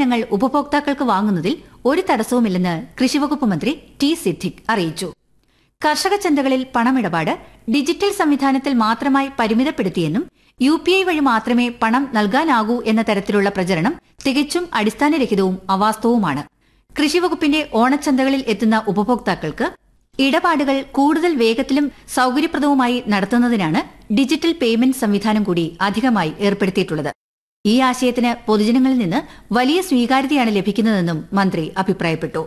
ഉൽപ്പന്നങ്ങൾ ഉപഭോക്താക്കൾക്ക് വാങ്ങുന്നതിൽ ഒരു തടസ്സവുമില്ലെന്ന് കൃഷിവകുപ്പ് മന്ത്രി ടി സിദ്ദിഖ് അറിയിച്ചു കർഷക ചന്തകളിൽ പണമിടപാട് ഡിജിറ്റൽ സംവിധാനത്തിൽ മാത്രമായി പരിമിതപ്പെടുത്തിയെന്നും യു പി ഐ വഴി മാത്രമേ പണം നൽകാനാകൂ എന്ന തരത്തിലുള്ള പ്രചരണം തികച്ചും അടിസ്ഥാനരഹിതവും അവാസ്തവവുമാണ് കൃഷിവകുപ്പിന്റെ ഓണച്ചന്തകളിൽ എത്തുന്ന ഉപഭോക്താക്കൾക്ക് ഇടപാടുകൾ കൂടുതൽ വേഗത്തിലും സൌകര്യപ്രദവുമായി നടത്തുന്നതിനാണ് ഡിജിറ്റൽ പേയ്മെന്റ് സംവിധാനം കൂടി അധികമായി ഏർപ്പെടുത്തിയിട്ടുള്ളത് ഈ ആശയത്തിന് പൊതുജനങ്ങളിൽ നിന്ന് വലിയ സ്വീകാര്യതയാണ് ലഭിക്കുന്നതെന്നും മന്ത്രി അഭിപ്രായപ്പെട്ടു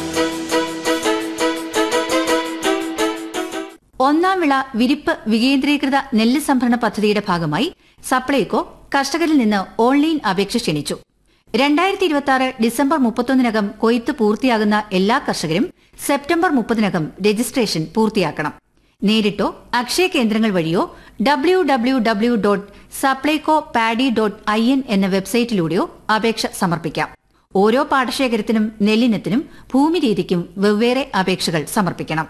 ഒന്നാം വിള വിരിപ്പ് വികേന്ദ്രീകൃത നെല്ല് സംഭരണ പദ്ധതിയുടെ ഭാഗമായി സപ്ലൈകോ കർഷകരിൽ നിന്ന് ഓൺലൈൻ അപേക്ഷ ക്ഷണിച്ചു രണ്ടായിരത്തി ഇരുപത്തി ആറ് ഡിസംബർ മുപ്പത്തൊന്നിനകം കൊയ്ത്ത് പൂർത്തിയാകുന്ന എല്ലാ കർഷകരും സെപ്റ്റംബർ മുപ്പതിനകം രജിസ്ട്രേഷൻ പൂർത്തിയാക്കണം നേരിട്ടോ അക്ഷയ കേന്ദ്രങ്ങൾ വഴിയോ W W W dot Supplyco paddy dot I N എന്ന വെബ്സൈറ്റിലൂടെയോ അപേക്ഷ സമർപ്പിക്കാം ഓരോ പാടശേഖരത്തിനും നെല്ലിനത്തിനും ഭൂമി രീതിക്കും വെവ്വേറെ അപേക്ഷകൾ സമർപ്പിക്കണം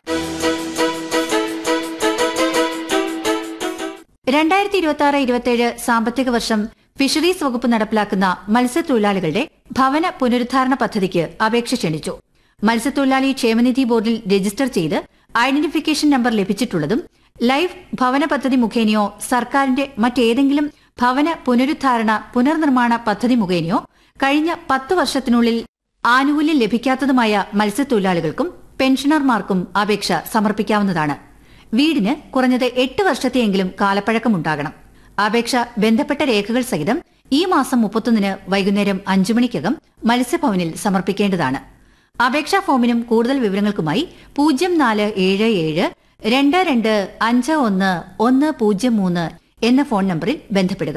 രണ്ടായിരത്തി ഇരുപത്തി ആറ് ഇരുപത്തിയേഴ് സാമ്പത്തിക വർഷം ഫിഷറീസ് വകുപ്പ് നടപ്പിലാക്കുന്ന മത്സ്യത്തൊഴിലാളികളുടെ ഭവന പുനരുദ്ധാരണ പദ്ധതിക്ക് അപേക്ഷ ക്ഷണിച്ചു മത്സ്യത്തൊഴിലാളി ക്ഷേമനിധി ബോർഡിൽ രജിസ്റ്റർ ചെയ്ത് ഐഡന്റിഫിക്കേഷൻ നമ്പർ ലഭിച്ചിട്ടുള്ളതും ലൈഫ് ഭവന പദ്ധതി മുഖേനയോ സർക്കാരിന്റെ മറ്റേതെങ്കിലും ഭവന പുനരുദ്ധാരണ പുനർനിർമ്മാണ പദ്ധതി മുഖേനയോ കഴിഞ്ഞ പത്ത് വർഷത്തിനുള്ളിൽ ആനുകൂല്യം ലഭിക്കാത്തതുമായ മത്സ്യത്തൊഴിലാളികൾക്കും പെൻഷനർമാർക്കും അപേക്ഷ സമർപ്പിക്കാവുന്നതാണ് വീടിന് കുറഞ്ഞത് എട്ട് വർഷത്തെയെങ്കിലും കാലപ്പഴക്കമുണ്ടാകണം അപേക്ഷ ബന്ധപ്പെട്ട രേഖകൾ സഹിതം ഈ മാസം മുപ്പത്തൊന്നിന് വൈകുന്നേരം അഞ്ചു മണിക്കകം മത്സ്യഭവനിൽ സമർപ്പിക്കേണ്ടതാണ് അപേക്ഷാ ഫോമിനും കൂടുതൽ വിവരങ്ങൾക്കുമായി പൂജ്യം നാല് ഏഴ് ഏഴ് രണ്ട് രണ്ട് അഞ്ച് ഒന്ന് ഒന്ന് പൂജ്യം മൂന്ന് എന്ന ഫോൺ നമ്പറിൽ ബന്ധപ്പെടുക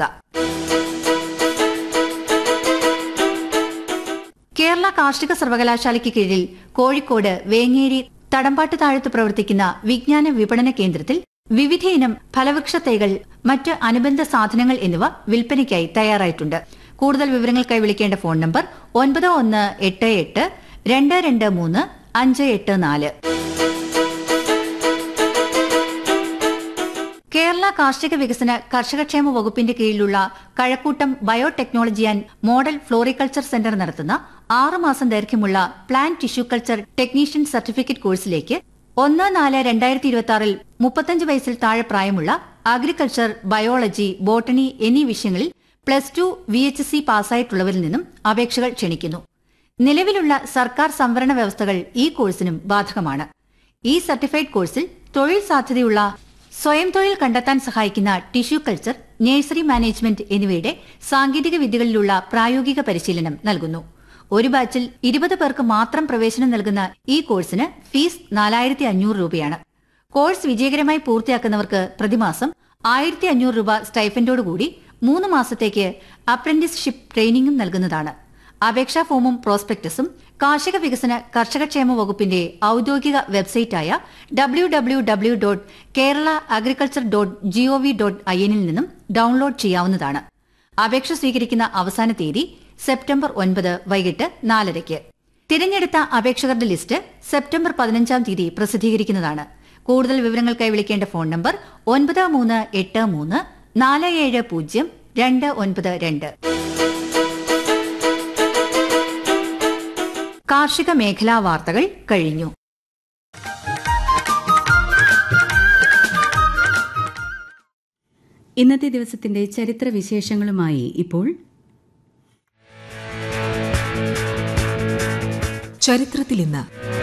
കേരള കാർഷിക സർവകലാശാലയ്ക്ക് കീഴിൽ കോഴിക്കോട് വേങ്ങേരി തടമ്പാട്ട് താഴത്ത് പ്രവർത്തിക്കുന്ന വിജ്ഞാന വിപണന കേന്ദ്രത്തിൽ വിവിധയിനം ഫലവൃക്ഷ തൈകൾ മറ്റ് അനുബന്ധ സാധനങ്ങൾ എന്നിവ വിൽപ്പനയ്ക്കായി തയ്യാറായിട്ടുണ്ട് കൂടുതൽ വിവരങ്ങൾക്കായി വിളിക്കേണ്ട ഫോൺ നമ്പർ ഒൻപത് ഒന്ന് എട്ട് എട്ട് രണ്ട് രണ്ട് മൂന്ന് അഞ്ച് എട്ട് നാല് കേരള കാർഷിക വികസന കർഷകക്ഷേമ വകുപ്പിന്റെ കീഴിലുള്ള Kazhakkoottam biotechnology and model floriculture centre നടത്തുന്ന ആറ് മാസം ദൈർഘ്യമുള്ള plant tissue culture technician certificate കോഴ്സിലേക്ക് ഒന്ന് നാല് രണ്ടായിരത്തി ഇരുപത്തി ആറിൽ മുപ്പത്തഞ്ച് വയസ്സിൽ താഴെ പ്രായമുള്ള അഗ്രികൾച്ചർ ബയോളജി ബോട്ടണി എന്നീ വിഷയങ്ങളിൽ plus two V H C പാസ്സായിട്ടുള്ളവരിൽ നിന്നും അപേക്ഷകൾ ക്ഷണിക്കുന്നു നിലവിലുള്ള സർക്കാർ സംവരണ വ്യവസ്ഥകൾ ഈ കോഴ്സിനും ബാധകമാണ് ഈ സർട്ടിഫൈഡ് കോഴ്സിൽ തൊഴിൽ സാധ്യതയുള്ള സ്വയം തൊഴിൽ കണ്ടെത്താൻ സഹായിക്കുന്ന ടിഷ്യൂ കൾച്ചർ നഴ്സറി മാനേജ്മെന്റ് എന്നിവയുടെ സാങ്കേതിക വിദ്യകളിലുള്ള പ്രായോഗിക പരിശീലനം നൽകുന്നു ഒരു ബാച്ചിൽ ഇരുപത് പേർക്ക് മാത്രം പ്രവേശനം നൽകുന്ന ഈ കോഴ്സിന് ഫീസ് നാലായിരത്തി അഞ്ഞൂറ് രൂപയാണ് കോഴ്സ് വിജയകരമായി പൂർത്തിയാക്കുന്നവർക്ക് പ്രതിമാസം ആയിരത്തി അഞ്ഞൂറ് രൂപ സ്റ്റൈഫൻഡോടുകൂടി മൂന്ന് മാസത്തേക്ക് അപ്രന്റീസ്ഷിപ്പ് ട്രെയിനിങ്ങും നൽകുന്നതാണ് അപേക്ഷാ ഫോമും പ്രോസ്പെക്ടസും കാർഷിക വികസന കർഷകക്ഷേമ വകുപ്പിന്റെ ഔദ്യോഗിക വെബ്സൈറ്റായ W W W dot Kerala agriculture dot GOV dot I എന്നിൽ നിന്നും ഡൌൺലോഡ് ചെയ്യാവുന്നതാണ് അപേക്ഷ സ്വീകരിക്കുന്ന അവസാന തീയതി സെപ്റ്റംബർ ഒൻപത് വൈകിട്ട് നാലരയ്ക്ക് തിരഞ്ഞെടുത്ത അപേക്ഷകരുടെ ലിസ്റ്റ് സെപ്റ്റംബർ പതിനഞ്ചാം തീയതി പ്രസിദ്ധീകരിക്കുന്നതാണ് കൂടുതൽ വിവരങ്ങൾക്കായി വിളിക്കേണ്ട ഫോൺ നമ്പർ ഒൻപത് മൂന്ന് എട്ട് മൂന്ന് നാല് ഏഴ് പൂജ്യം രണ്ട് ഒൻപത് രണ്ട് കാർഷിക മേഖലാ വാർത്തകൾ കഴിഞ്ഞു ഇന്നത്തെ ദിവസത്തിന്റെ ചരിത്ര വിശേഷങ്ങളുമായി ഇപ്പോൾ ചരിത്രത്തിൽ ഇന്ന്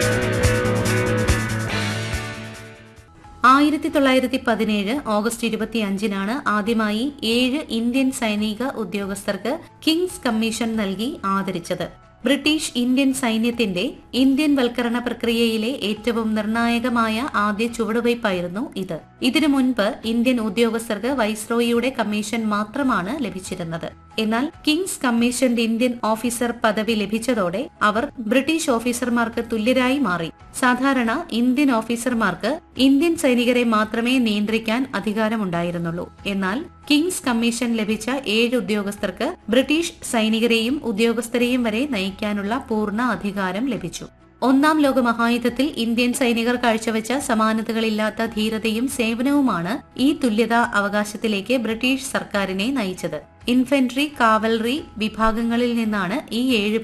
ആയിരത്തി തൊള്ളായിരത്തി പതിനേഴ് ഓഗസ്റ്റ് ഇരുപത്തിയഞ്ചിനാണ് ആദ്യമായി ഏഴ് ഇന്ത്യൻ സൈനിക ഉദ്യോഗസ്ഥർക്ക് കിങ്സ് കമ്മീഷൻ നൽകി ആദരിച്ചത് ബ്രിട്ടീഷ് ഇന്ത്യൻ സൈന്യത്തിന്റെ ഇന്ത്യൻ വൽക്കരണ പ്രക്രിയയിലെ ഏറ്റവും നിർണായകമായ ആദ്യ ചുവടുവയ്പായിരുന്നു ഇത് ഇതിനു മുൻപ് ഇന്ത്യൻ ഉദ്യോഗസ്ഥർക്ക് വൈസ്രോയിയുടെ കമ്മീഷൻ മാത്രമാണ് ലഭിച്ചിരുന്നത് എന്നാൽ കിങ്സ് കമ്മീഷന്റെ ഇന്ത്യൻ ഓഫീസർ പദവി ലഭിച്ചതോടെ അവർ ബ്രിട്ടീഷ് ഓഫീസർമാർക്ക് തുല്യരായി മാറി സാധാരണ ഇന്ത്യൻ ഓഫീസർമാർക്ക് ഇന്ത്യൻ സൈനികരെ മാത്രമേ നിയന്ത്രിക്കാൻ അധികാരമുണ്ടായിരുന്നുള്ളൂ എന്നാൽ കിങ്സ് കമ്മീഷൻ ലഭിച്ച ഏഴ് ഉദ്യോഗസ്ഥർക്ക് ബ്രിട്ടീഷ് സൈനികരെയും ഉദ്യോഗസ്ഥരെയും വരെ നയിക്കാനുള്ള പൂർണ്ണ അധികാരം ലഭിച്ചു ഒന്നാം ലോക മഹായുദ്ധത്തിൽ ഇന്ത്യൻ സൈനികർ കാഴ്ചവെച്ച സമാനതകളില്ലാത്ത ധീരതയും സേവനവുമാണ് ഈ തുല്യതാ അവകാശത്തിലേക്ക് ബ്രിട്ടീഷ് സർക്കാരിനെ നയിച്ചത് ഇൻഫൻട്രി കാവൽറി വിഭാഗങ്ങളിൽ നിന്നാണ് ഈ ഏഴ്